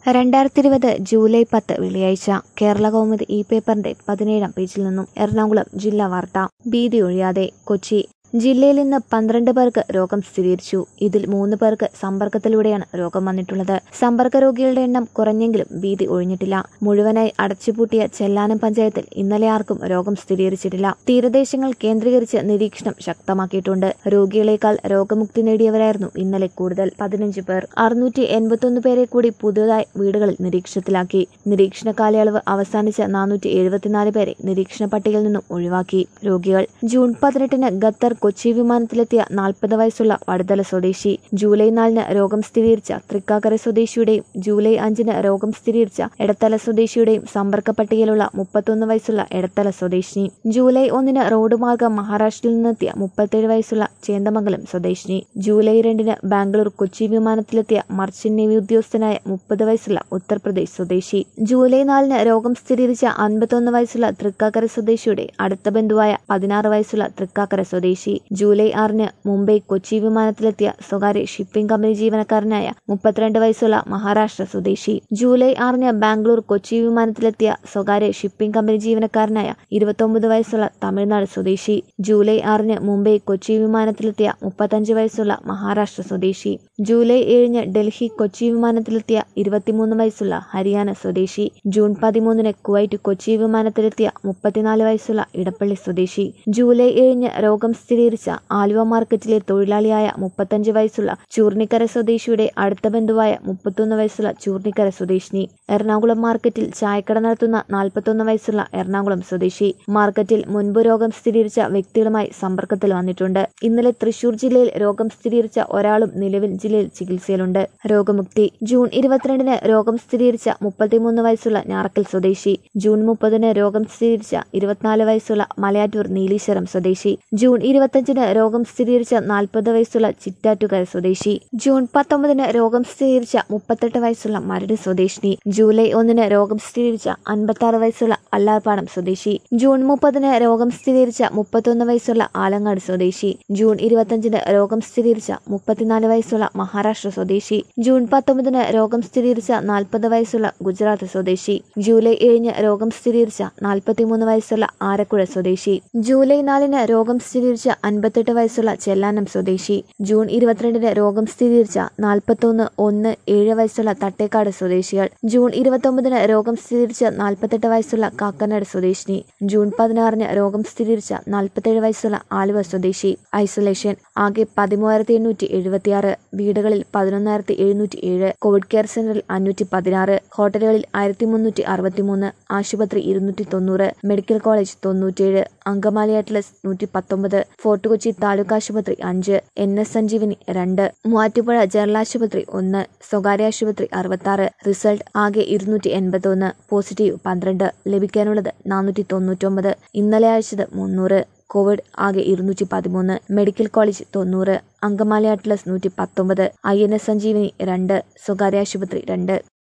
രണ്ടായിരത്തി ഇരുപത് ജൂലൈ പത്ത് വെള്ളിയാഴ്ച കേരള കൗമുദി ഈ പേപ്പറിന്റെ പതിനേഴാം പേജിൽ നിന്നും എറണാകുളം ജില്ലാ വാർത്ത ഭീതി ഒഴിയാതെ കൊച്ചി ജില്ലയിൽ ഇന്ന് പന്ത്രണ്ട് പേർക്ക് രോഗം സ്ഥിരീകരിച്ചു ഇതിൽ മൂന്ന് പേർക്ക് സമ്പർക്കത്തിലൂടെയാണ് രോഗം വന്നിട്ടുള്ളത് സമ്പർക്ക രോഗികളുടെ എണ്ണം കുറഞ്ഞെങ്കിലും ഭീതി ഒഴിഞ്ഞിട്ടില്ല മുഴുവനായി അടച്ചുപൂട്ടിയ ചെല്ലാനം പഞ്ചായത്തിൽ ഇന്നലെ ആർക്കും രോഗം സ്ഥിരീകരിച്ചിട്ടില്ല തീരദേശങ്ങൾ കേന്ദ്രീകരിച്ച് നിരീക്ഷണം ശക്തമാക്കിയിട്ടുണ്ട് രോഗികളെക്കാൾ രോഗമുക്തി നേടിയവരായിരുന്നു ഇന്നലെ കൂടുതൽ പതിനഞ്ച് പേർ അറുന്നൂറ്റി എൺപത്തൊന്ന് പേരെ കൂടി പുതുതായി വീടുകളിൽ നിരീക്ഷണത്തിലാക്കി നിരീക്ഷണ കാലയളവ് അവസാനിച്ച നാനൂറ്റി എഴുപത്തിനാല് പേരെ നിരീക്ഷണ പട്ടികയിൽ നിന്നും ഒഴിവാക്കി രോഗികൾ ജൂൺ പതിനെട്ടിന് ഖത്തർ കൊച്ചി വിമാനത്തിലെത്തിയ നാൽപ്പത് വയസ്സുള്ള വടുതല സ്വദേശി ജൂലൈ നാലിന് രോഗം സ്ഥിരീകരിച്ച തൃക്കാക്കര സ്വദേശിയുടെയും ജൂലൈ അഞ്ചിന് രോഗം സ്ഥിരീകരിച്ച എടത്തല സ്വദേശിയുടെയും സമ്പർക്ക പട്ടികയിലുള്ള മുപ്പത്തൊന്ന് വയസ്സുള്ള എടത്തല സ്വദേശിനി ജൂലൈ ഒന്നിന് റോഡ് മാർഗം മഹാരാഷ്ട്രയിൽ നിന്നെത്തിയ മുപ്പത്തേഴ് വയസ്സുള്ള ചേന്ദമംഗലം സ്വദേശിനി ജൂലൈ രണ്ടിന് ബാംഗ്ലൂർ കൊച്ചി വിമാനത്തിലെത്തിയ മർച്ചന്റ് നേവി ഉദ്യോഗസ്ഥനായ മുപ്പത് വയസ്സുള്ള ഉത്തർപ്രദേശ് സ്വദേശി ജൂലൈ നാലിന് രോഗം സ്ഥിരീകരിച്ച അൻപത്തൊന്ന് വയസ്സുള്ള തൃക്കാക്കര സ്വദേശിയുടെ അടുത്ത ബന്ധുവായ പതിനാറ് വയസ്സുള്ള തൃക്കാക്കര സ്വദേശി ജൂലൈ ആറിന് മുംബൈ കൊച്ചി വിമാനത്തിലെത്തിയ സ്വകാര്യ ഷിപ്പിംഗ് കമ്പനി ജീവനക്കാരനായ മുപ്പത്തിരണ്ട് വയസ്സുള്ള മഹാരാഷ്ട്ര സ്വദേശി ജൂലൈ ആറിന് ബാംഗ്ലൂർ കൊച്ചി വിമാനത്തിലെത്തിയ സ്വകാര്യ ഷിപ്പിംഗ് കമ്പനി ജീവനക്കാരനായ ഇരുപത്തൊമ്പത് വയസ്സുള്ള തമിഴ്നാട് സ്വദേശി ജൂലൈ ആറിന് മുംബൈ കൊച്ചി വിമാനത്തിലെത്തിയ മുപ്പത്തഞ്ച് വയസ്സുള്ള മഹാരാഷ്ട്ര സ്വദേശി ജൂലൈ ഏഴിന് ഡൽഹി കൊച്ചി വിമാനത്തിലെത്തിയ ഇരുപത്തിമൂന്ന് വയസ്സുള്ള ഹരിയാന സ്വദേശി ജൂൺ പതിമൂന്നിന് കുവൈറ്റ് കൊച്ചി വിമാനത്തിലെത്തിയ മുപ്പത്തിനാല് വയസ്സുള്ള ഇടപ്പള്ളി സ്വദേശി ജൂലൈ ഏഴിന് രോഗം സ്ഥിരീകരിച്ച ആലുവ മാർക്കറ്റിലെ തൊഴിലാളിയായ മുപ്പത്തഞ്ച് വയസ്സുള്ള ചൂർണിക്കര സ്വദേശിയുടെ അടുത്ത ബന്ധുവായ മുപ്പത്തൊന്ന് വയസ്സുള്ള ചൂർണിക്കര സ്വദേശിനി എറണാകുളം മാർക്കറ്റിൽ ചായക്കട നടത്തുന്ന നാൽപ്പത്തൊന്ന് വയസ്സുള്ള എറണാകുളം സ്വദേശി മാർക്കറ്റിൽ മുൻപ് രോഗം സ്ഥിരീകരിച്ച വ്യക്തികളുമായി സമ്പർക്കത്തിൽ വന്നിട്ടുണ്ട് ഇന്നലെ തൃശൂർ ജില്ലയിൽ രോഗം സ്ഥിരീകരിച്ച ഒരാളും നിലവിൽ ജില്ലയിൽ ചികിത്സയിലുണ്ട് രോഗമുക്തി ജൂൺ ഇരുപത്തിരണ്ടിന് രോഗം സ്ഥിരീകരിച്ച മുപ്പത്തിമൂന്ന് വയസ്സുള്ള ഞാറക്കൽ സ്വദേശി ജൂൺ മുപ്പതിന് രോഗം സ്ഥിരീകരിച്ച ഇരുപത്തിനാല് വയസ്സുള്ള മലയാറ്റൂർ നീലീശ്വരം സ്വദേശി ജൂൺ ഇരുപത്തഞ്ചിന് രോഗം സ്ഥിരീകരിച്ച നാൽപ്പത് വയസ്സുള്ള ചിറ്റാറ്റുകര സ്വദേശി ജൂൺ പത്തൊമ്പതിന് രോഗം സ്ഥിരീകരിച്ച മുപ്പത്തെട്ട് വയസ്സുള്ള മരട് സ്വദേശിനി ജൂലൈ ഒന്നിന് രോഗം സ്ഥിരീകരിച്ച അൻപത്തി ആറ് വയസ്സുള്ള അല്ലാർപാടം സ്വദേശി ജൂൺ മുപ്പതിന് രോഗം സ്ഥിരീകരിച്ച മുപ്പത്തൊന്ന് വയസ്സുള്ള ആലങ്ങാട് സ്വദേശി ജൂൺ ഇരുപത്തഞ്ചിന് രോഗം സ്ഥിരീകരിച്ച മുപ്പത്തിനാല് വയസ്സുള്ള മഹാരാഷ്ട്ര സ്വദേശി ജൂൺ പത്തൊമ്പതിന് രോഗം സ്ഥിരീകരിച്ച നാൽപ്പത് വയസ്സുള്ള ഗുജറാത്ത് സ്വദേശി ജൂലൈ ഏഴിന് രോഗം സ്ഥിരീകരിച്ച നാൽപ്പത്തിമൂന്ന് വയസ്സുള്ള ആരക്കുഴ സ്വദേശി ജൂലൈ നാലിന് രോഗം സ്ഥിരീകരിച്ച അൻപത്തെട്ട് വയസ്സുള്ള ചെല്ലാനം സ്വദേശി ജൂൺ ഇരുപത്തിരണ്ടിന് രോഗം സ്ഥിരീകരിച്ച നാൽപ്പത്തൊന്ന് ഒന്ന് ഏഴ് വയസ്സുള്ള തട്ടേക്കാട് സ്വദേശികൾ ജൂൺ ഇരുപത്തൊമ്പതിന് രോഗം സ്ഥിരീകരിച്ച നാൽപ്പത്തെട്ട് വയസ്സുള്ള കാക്കനാട് സ്വദേശിനി ജൂൺ പതിനാറിന് രോഗം സ്ഥിരീകരിച്ച നാൽപ്പത്തേഴ് വയസ്സുള്ള ആലുവ സ്വദേശി ഐസൊലേഷൻ ആകെ പതിമൂവായിരത്തി എണ്ണൂറ്റി എഴുപത്തിയാറ് വീടുകളിൽ പതിനൊന്നായിരത്തി എഴുന്നൂറ്റി ഏഴ് കോവിഡ് കെയർ സെന്ററിൽ അഞ്ഞൂറ്റി പതിനാറ് ഹോട്ടലുകളിൽ ആയിരത്തി മുന്നൂറ്റി അറുപത്തിമൂന്ന് ആശുപത്രി ഇരുന്നൂറ്റി തൊണ്ണൂറ് മെഡിക്കൽ കോളേജ് തൊണ്ണൂറ്റിയേഴ് അങ്കമാലി അറ്റ്ലസ് നൂറ്റി പത്തൊമ്പത് ഫോർട്ട് കൊച്ചി താലൂക്ക് ആശുപത്രി അഞ്ച് എൻ എസ് സഞ്ജീവനി രണ്ട് മൂവാറ്റുപുഴ ജനറൽ ആശുപത്രി ഒന്ന് സ്വകാര്യ ആശുപത്രി അറുപത്തി റിസൾട്ട് ആകെ ഇരുന്നൂറ്റി എൺപത്തി ഒന്ന് പോസിറ്റീവ് പന്ത്രണ്ട് ലഭിക്കാനുള്ളത് നാനൂറ്റി തൊണ്ണൂറ്റൊമ്പത് ഇന്നലെ അയച്ചത് മുന്നൂറ് കോവിഡ് ആകെ ഇരുന്നൂറ്റി പതിമൂന്ന് മെഡിക്കൽ കോളേജ് തൊണ്ണൂറ് അങ്കമാലി അറ്റ്ലസ് നൂറ്റി പത്തൊമ്പത് ഐ എൻ എസ് സഞ്ജീവനി രണ്ട് സ്വകാര്യ ആശുപത്രി രണ്ട്